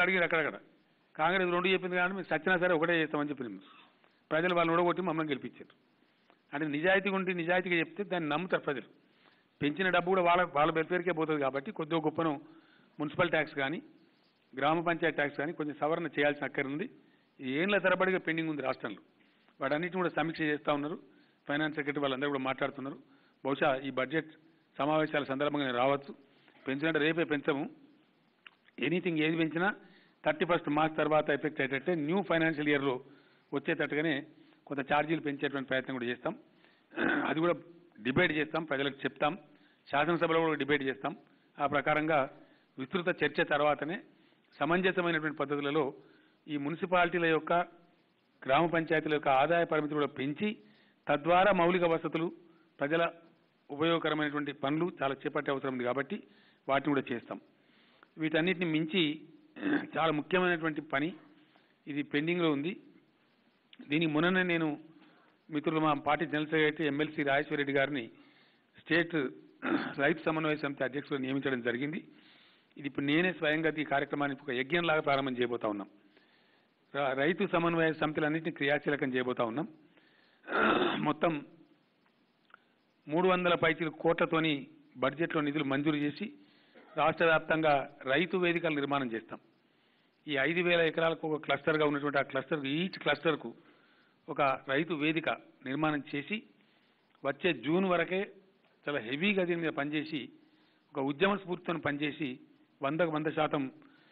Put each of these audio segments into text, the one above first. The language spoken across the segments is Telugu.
అడిగారు అక్కడక్కడ కాంగ్రెస్ రెండు చెప్పింది కానీ మీరు సచ్చినా సరే ఒకటే చేస్తామని చెప్పింది మేము. ప్రజలు వాళ్ళని ఓడగొట్టి మమ్మల్ని గెలిపించారు అంటే నిజాయితీగా ఉండి నిజాయితీగా చెప్తే దాన్ని నమ్ముతారు ప్రజలు పెంచిన డబ్బు కూడా వాళ్ళ వాళ్ళ వెల్ఫేర్కే పోతుంది కాబట్టి కొద్దిగా గొప్పను మున్సిపల్ ట్యాక్స్ కానీ గ్రామ పంచాయతీ ట్యాక్స్ కానీ కొంచెం సవరణ చేయాల్సిన అక్కర ఉంది ఇది ఏండ్ల తరబడిగా పెండింగ్ ఉంది రాష్ట్రంలో వాటన్నిటిని కూడా సమీక్ష చేస్తూ ఉన్నారు ఫైనాన్స్ సెక్రటరీ వాళ్ళందరూ కూడా మాట్లాడుతున్నారు బహుశా ఈ బడ్జెట్ సమావేశాల సందర్భంగా నేను రావచ్చు పెంచినట్టు రేపే పెంచము ఎనీథింగ్ ఏది పెంచినా థర్టీ ఫస్ట్ మార్చ్ తర్వాత ఎఫెక్ట్ అయ్యేటట్టే న్యూ ఫైనాన్షియల్ ఇయర్లో వచ్చేటట్టుగానే కొంత ఛార్జీలు పెంచేటువంటి ప్రయత్నం కూడా చేస్తాం అది కూడా డిబేట్ చేస్తాం ప్రజలకు చెప్తాం శాసనసభలో కూడా డిబేట్ చేస్తాం ఆ ప్రకారంగా విస్తృత చర్చ తర్వాతనే సమంజసమైనటువంటి పద్ధతులలో ఈ మున్సిపాలిటీల యొక్క గ్రామ పంచాయతీల యొక్క ఆదాయ పరిమితి కూడా పెంచి తద్వారా మౌలిక వసతులు ప్రజల ఉపయోగకరమైనటువంటి పనులు చాలా చేపట్టే అవసరం ఉంది కాబట్టి వాటిని కూడా చేస్తాం వీటన్నిటిని మించి చాలా ముఖ్యమైనటువంటి పని ఇది పెండింగ్లో ఉంది దీనికి మొన్ననే నేను మిత్రులు మా party general secretary MLC Rajeshwara Reddy గారిని స్టేట్ రైతు సమన్వయ సమితి అధ్యక్షులు నియమించడం జరిగింది ఇది ఇప్పుడు నేనే స్వయంగా ఈ కార్యక్రమాన్ని ఒక యజ్ఞంలాగా ప్రారంభం చేయబోతా ఉన్నాం ర- రైతు సమన్వయ సమితులన్నింటినీ క్రియాశీలకం చేయబోతా ఉన్నాం మొత్తం మూడు వందల పైచీలు కోట్లతోని బడ్జెట్లో నిధులు మంజూరు చేసి రాష్ట్ర వ్యాప్తంగా రైతు వేదికలు నిర్మాణం చేస్తాం ఈ ఐదు వేల ఎకరాలకు ఒక క్లస్టర్గా ఉన్నటువంటి ఆ క్లస్టర్ ఈచ్ క్లస్టర్కు ఒక రైతు వేదిక నిర్మాణం చేసి వచ్చే జూన్ వరకే చాలా హెవీగా దీని మీద పనిచేసి ఒక ఉద్యమ స్ఫూర్తితో పనిచేసి వందకు వంద శాతం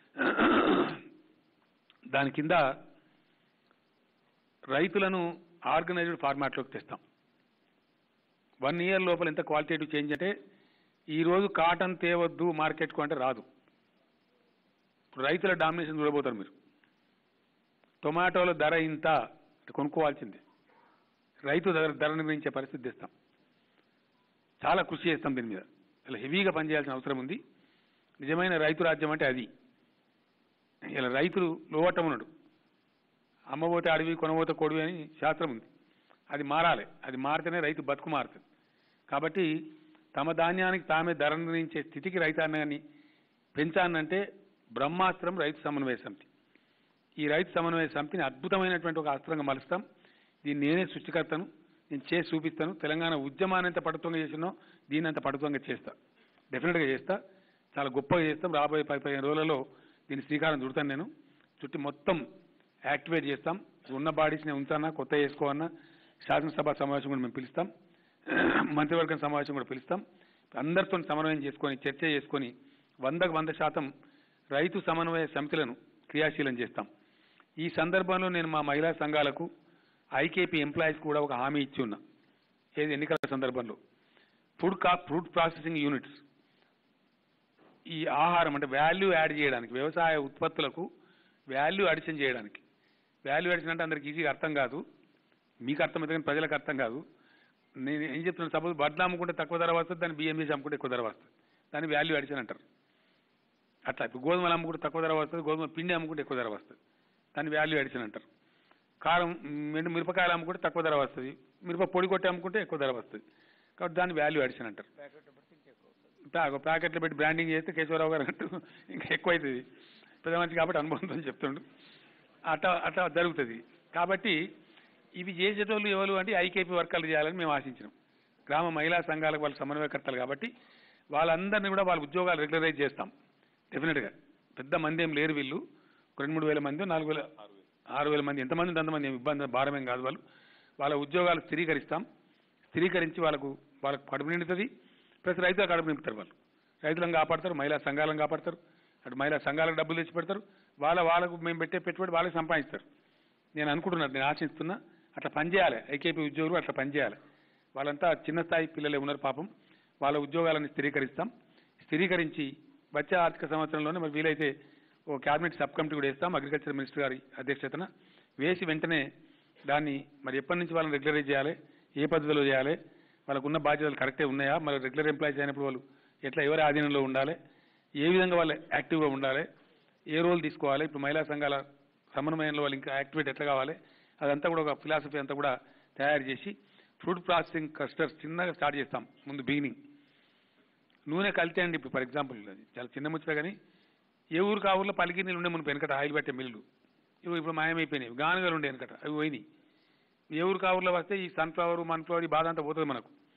దాని కింద రైతులను ఆర్గనైజ్డ్ ఫార్మాట్లోకి తెస్తాం వన్ ఇయర్ లోపల ఎంత క్వాలిటేటివ్ చేంజ్ అంటే ఈ రోజు కాటన్ తేవద్దు మార్కెట్కు అంటే రాదు ఇప్పుడు రైతుల డామినేషన్ చూడబోతారు మీరు టొమాటోల ధర ఇంత అంటే కొనుక్కోవాల్సిందే రైతు ధర ధర నిర్ణయించే పరిస్థితి తెస్తాం చాలా కృషి చేస్తాం దీని మీద ఇలా హెవీగా పనిచేయాల్సిన అవసరం ఉంది నిజమైన రైతు రాజ్యం అంటే అది ఇలా రైతులు లోవటం ఉన్నాడు అమ్మబోతే అడవి కొనబోతే కొడవి అని శాస్త్రం ఉంది అది మారాలి అది మారితేనే రైతు బతుకు మారుతుంది కాబట్టి తమ ధాన్యానికి తామే ధర నిర్ణయించే స్థితికి రైతాంగాన్ని పెంచానంటే బ్రహ్మాస్త్రం రైతు సమన్వయ సమితి ఈ రైతు సమన్వయ సమితిని అద్భుతమైనటువంటి ఒక అస్త్రంగా మలుస్తాం దీన్ని నేనే సృష్టికర్తను నేను చేసి చూపిస్తాను తెలంగాణ ఉద్యమాన్ని ఎంత పడుతుంగా చేసినో దీన్ని అంత పడుతుంగా చేస్తా డెఫినెట్గా చేస్తా చాలా గొప్పగా చేస్తాం రాబోయే పది పదిహేను రోజులలో దీని శ్రీకారం చుడతాను నేను చుట్టి మొత్తం యాక్టివేట్ చేస్తాం ఉన్న బాడీస్ని ఉంచానా కొత్త వేసుకోవన్నా శాసనసభ సమావేశం కూడా మేము పిలుస్తాం మంత్రివర్గం సమావేశం కూడా పిలుస్తాం అందరితో సమన్వయం చేసుకొని చర్చ చేసుకొని వందకు వంద శాతం రైతు సమన్వయ సమితులను క్రియాశీలం చేస్తాం ఈ సందర్భంలో నేను మా మహిళా సంఘాలకు ఐకేపీ ఎంప్లాయీస్ కూడా ఒక హామీ ఇచ్చి ఉన్నా ఏది ఎన్నికల సందర్భంలో ఫుడ్ కా ఫుడ్ ప్రాసెసింగ్ యూనిట్స్ ఈ ఆహారం అంటే వాల్యూ యాడ్ చేయడానికి వ్యవసాయ ఉత్పత్తులకు వాల్యూ అడిషన్ చేయడానికి వాల్యూ అడిషన్ అంటే అందరికి ఈజీగా అర్థం కాదు మీకు అర్థమైతే కానీ ప్రజలకు అర్థం కాదు నేను ఏం చెప్తున్నాను సపోజ్ వడ్లు అమ్ముకుంటే తక్కువ ధర వస్తుంది దాన్ని బియ్యం చేసి అమ్ముకుంటే ఎక్కువ ధర వస్తుంది దాన్ని వాల్యూ అడిషన్ అంటారు అట్లా ఇప్పుడు గోధుమలు అమ్ముకుంటే తక్కువ ధర వస్తుంది గోధుమ పిండి అమ్ముకుంటే ఎక్కువ ధర వస్తుంది దాన్ని వాల్యూ అడిషన్ అంటారు కారం మెండు మిరపకాయలు అమ్ముకుంటే తక్కువ ధర వస్తుంది మిరప పొడి కొట్టి అమ్ముకుంటే ఎక్కువ ధర వస్తుంది కాబట్టి దాన్ని వాల్యూ అడిషన్ అంటారు ప్యాక్ ప్యాకెట్లు పెట్టి బ్రాండింగ్ చేస్తే కేశవరావు గారు అంటూ ఇంకా ఎక్కువ అవుతుంది పెద్ద మనిషి కాబట్టి అనుభవంతో చెప్తుండు అట్లా అట్లా జరుగుతుంది కాబట్టి ఇవి చేసేటోళ్ళు ఎవరు అంటే ఐకేపీ వర్కర్లు చేయాలని మేము ఆశించినాం గ్రామ మహిళా సంఘాలకు వాళ్ళ సమన్వయకర్తలు కాబట్టి వాళ్ళందరినీ కూడా వాళ్ళ ఉద్యోగాలు రెగ్యులరైజ్ చేస్తాం డెఫినెట్గా పెద్ద మంది ఏం లేరు వీళ్ళు ఒక రెండు మూడు వేల మంది నాలుగు వేల ఆరు వేల మంది ఎంతమంది ఉంటే అంతమంది ఏం ఇబ్బంది భారమేం కాదు వాళ్ళు వాళ్ళ ఉద్యోగాలు స్థిరీకరిస్తాం స్థిరీకరించి వాళ్ళకు వాళ్ళకు కడుపు నిండుతుంది ప్లస్ రైతులకు కడుపు నింపుతారు వాళ్ళు రైతులను కాపాడతారు మహిళా సంఘాలను కాపాడతారు అటు మహిళా సంఘాలకు డబ్బులు తెచ్చి పెడతారు వాళ్ళ వాళ్ళకు మేము పెట్టే పెట్టుబడి వాళ్ళకి సంపాదిస్తారు నేను అనుకుంటున్నాను నేను ఆశిస్తున్నా అట్లా పనిచేయాలి ఐకేపీ ఉద్యోగులు అట్లా పనిచేయాలి వాళ్ళంతా చిన్న స్థాయి పిల్లలే ఉన్నారు పాపం వాళ్ళ ఉద్యోగాలను స్థిరీకరిస్తాం స్థిరీకరించి వచ్చే ఆర్థిక సంవత్సరంలోనే మరి వీలైతే ఓ క్యాబినెట్ సబ్ కమిటీ కూడా వేస్తాం అగ్రికల్చర్ మినిస్టర్ గారి అధ్యక్షతన వేసి వెంటనే దాన్ని మరి ఎప్పటి నుంచి వాళ్ళని రెగ్యులరైజ్ చేయాలి ఏ పద్ధతిలో చేయాలి వాళ్ళకు ఉన్న బాధ్యతలు కరెక్టే ఉన్నాయా మరి రెగ్యులర్ ఎంప్లాయీస్ అయినప్పుడు వాళ్ళు ఎట్లా ఎవరి ఆధీనంలో ఉండాలి ఏ విధంగా వాళ్ళు యాక్టివ్గా ఉండాలి ఏ రోల్ తీసుకోవాలి ఇప్పుడు మహిళా సంఘాల సమన్వయంలో వాళ్ళు ఇంకా యాక్టివేట్ ఎట్లా కావాలి అదంతా కూడా ఒక ఫిలాసఫీ అంతా కూడా తయారు చేసి ఫుడ్ ప్రాసెసింగ్ క్లస్టర్స్ చిన్నగా స్టార్ట్ చేస్తాం ముందు బిగినింగ్ నూనె కలితే అండి ఇప్పుడు ఫర్ ఎగ్జాంపుల్ అది చాలా చిన్న ముచ్చట కానీ ఏ ఊరు కా ఊర్లో పలికి నీళ్ళు ఉండే మన వెనకట ఆయిల్ పెట్టే మిల్లు ఇవి ఇప్పుడు మాయమైపోయినాయి గానుగలు ఉండే వెనకట అవి పోయినాయి ఏ ఊరు కా ఊర్లో వస్తే ఈ సన్ఫ్లవర్ మన్ఫ్లవర్ ఈ బాధ అంతా పోతుంది మనకు